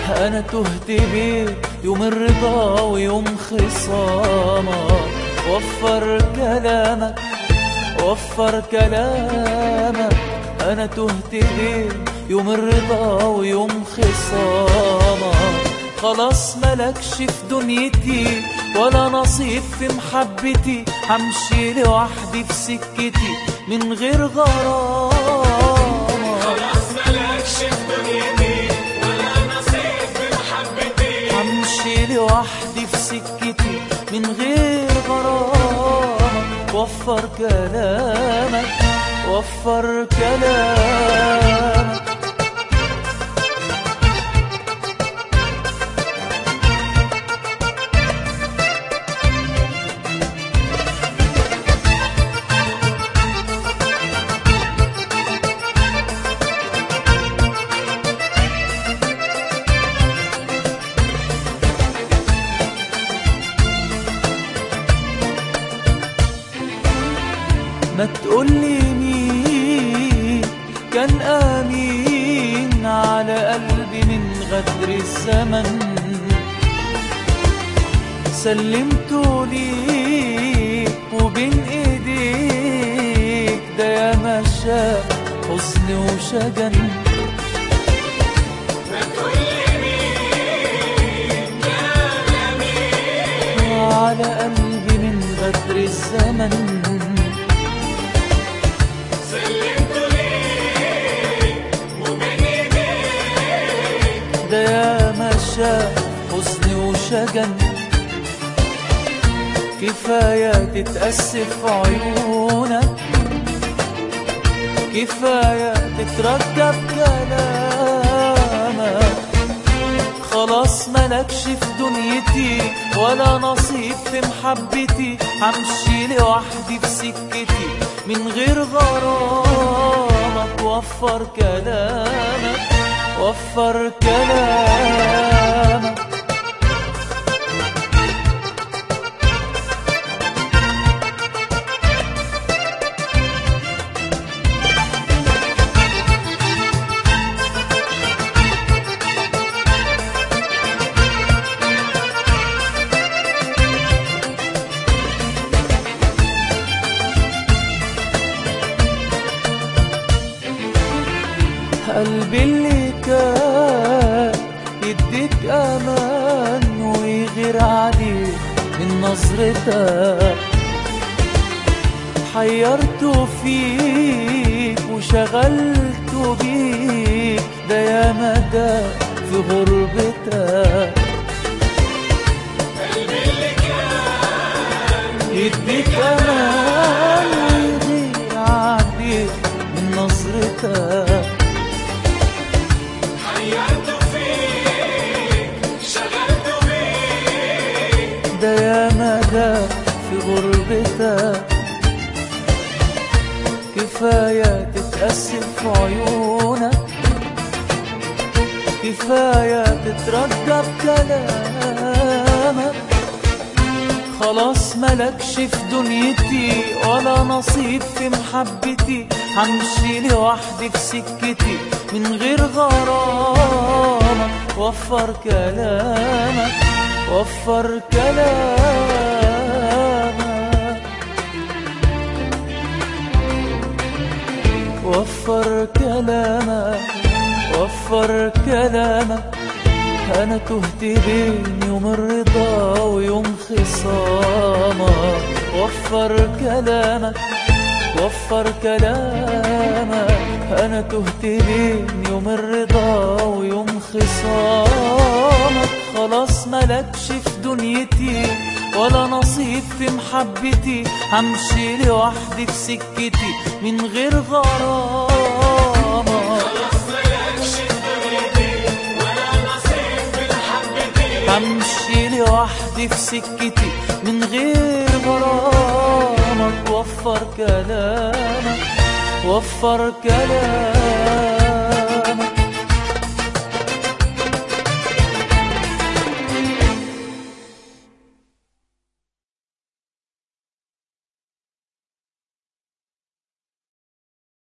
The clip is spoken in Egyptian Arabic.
انا تهت بيك يوم الرضا ويوم خصامك وفر كلامك وفر كلامك انا تهت بيك يوم الرضا ويوم خصامك خلاص ملكش في دنيتي ولا نصيب في محبتي همشي لوحدي في سكتي من غير غرامة خلاص مالكش في دنيتي ولا نصيب في محبتي همشي لوحدي في سكتي من غير غرامك وفر كلامك وفر كلامك ما تقولي مين كان امين على قلبي من غدر الزمن سلمته ليك وبين ايديك ده يا مشى حزن وشجن ما تقولي مين كان امين على قلبي من غدر الزمن سلمت ليك وبين ايديك ده يا مشى حزن وشجن كفاية تتأسف عيونك كفاية تترجى بكلامك خلاص ملكش في دنيتي ولا نصيب في محبتي همشي لوحدي في سكتي من غير غرامك وفر كلامك وفر كلامك قلبي اللي كان يديك امان ويغير عليك من نظرتك حيرته فيك وشغلته بيك ده يا مدى في غربتك قلبي اللي كان يديك امان ويغير عليك من نظرتك حيرت فيك شغلت بيك ده يا مدى في غربتك كفاية تتأسف عيونك كفاية تترجى بكلامك خلاص ملكش في دنيتي ولا نصيب في محبتي همشي لوحدي في سكتي من غير غرامك وفر كلامك وفر كلامك وفر كلامك وفر كلامك انا تهت بين يوم الرضا ويوم خصامك وفر كلامك وفر كلامك انا تهت بين يوم الرضا ويوم خصامك خلاص ملكش في دنيتي ولا نصيب في محبتي همشي لوحدي في سكتي من غير غرامك خلاص مالكش في دنيتي ولا نصيب في محبتي همشي لوحدي في سكتي من غير غرامك وفر كلامك وفر كلامك